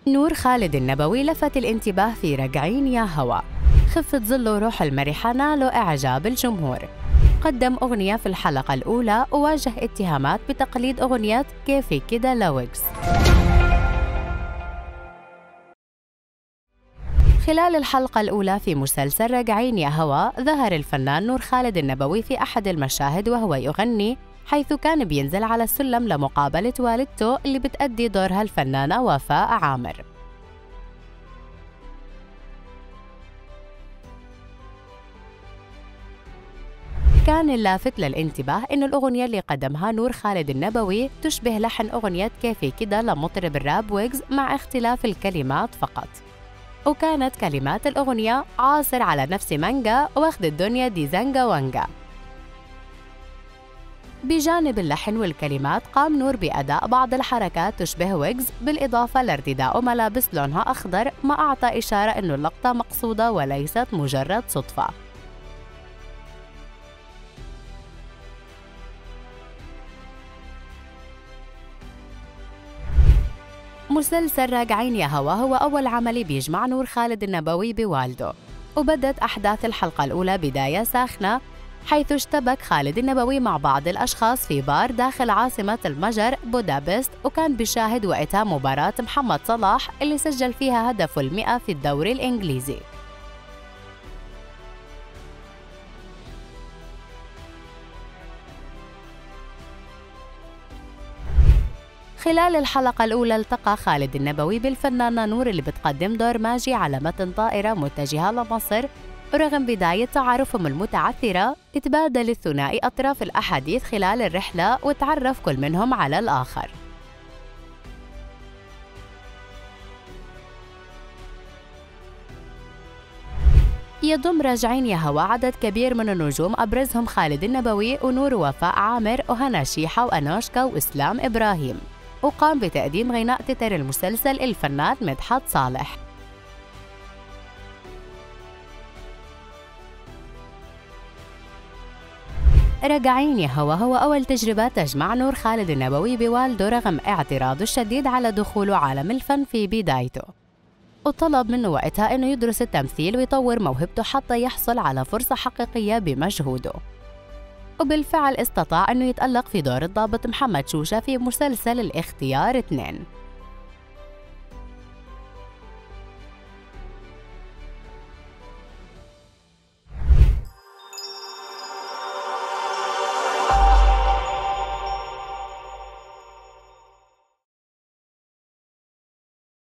نور خالد النبوي لفت الانتباه في رجعين يا هوا خفة ظل وروح المرحة نالوا إعجاب الجمهور قدم أغنية في الحلقة الأولى وواجه اتهامات بتقليد أغنية كيفي كده لويكس خلال الحلقة الأولى في مسلسل رجعين يا هوا ظهر الفنان نور خالد النبوي في أحد المشاهد وهو يغني حيث كان بينزل على السلم لمقابلة والدته اللي بتأدي دورها الفنانة وفاء عامر كان اللافت للانتباه إن الأغنية اللي قدمها نور خالد النبوي تشبه لحن أغنية كيفي كده لمطرب الراب ويجز مع اختلاف الكلمات فقط وكانت كلمات الأغنية عاصر على نفس مانجا واخد الدنيا دي زنجا وانجا بجانب اللحن والكلمات قام نور بأداء بعض الحركات تشبه ويجز بالإضافة لارتداء ملابس لونها أخضر ما أعطى إشارة أنه اللقطة مقصودة وليست مجرد صدفة مسلسل راجعين يا هوا هو أول عمل بيجمع نور خالد النبوي بوالده وبدت أحداث الحلقة الأولى بداية ساخنة حيث اشتبك خالد النبوي مع بعض الأشخاص في بار داخل عاصمة المجر بودابست وكان بيشاهد وقتها مباراة محمد صلاح اللي سجل فيها هدفه المئة في الدوري الإنجليزي خلال الحلقة الأولى التقى خالد النبوي بالفنانة نور اللي بتقدم دور ماجي على متن طائرة متجهة لمصر ورغم بداية تعارفهم المتعثرة تبادل الثنائي أطراف الأحاديث خلال الرحلة وتعرف كل منهم على الآخر يضم راجعين يا هوا عدد كبير من النجوم أبرزهم خالد النبوي ونور وفاء عامر وهنا شيحة وأنوشكا وإسلام إبراهيم وقام بتقديم غناء تتر المسلسل الفنان مدحت صالح رجعين يا هوا هو أول تجربة تجمع نور خالد النبوي بوالده رغم اعتراضه الشديد على دخوله عالم الفن في بدايته وطلب منه وقتها أنه يدرس التمثيل ويطور موهبته حتى يحصل على فرصة حقيقية بمجهوده وبالفعل استطاع أنه يتألق في دور الضابط محمد شوشة في مسلسل الاختيار اثنين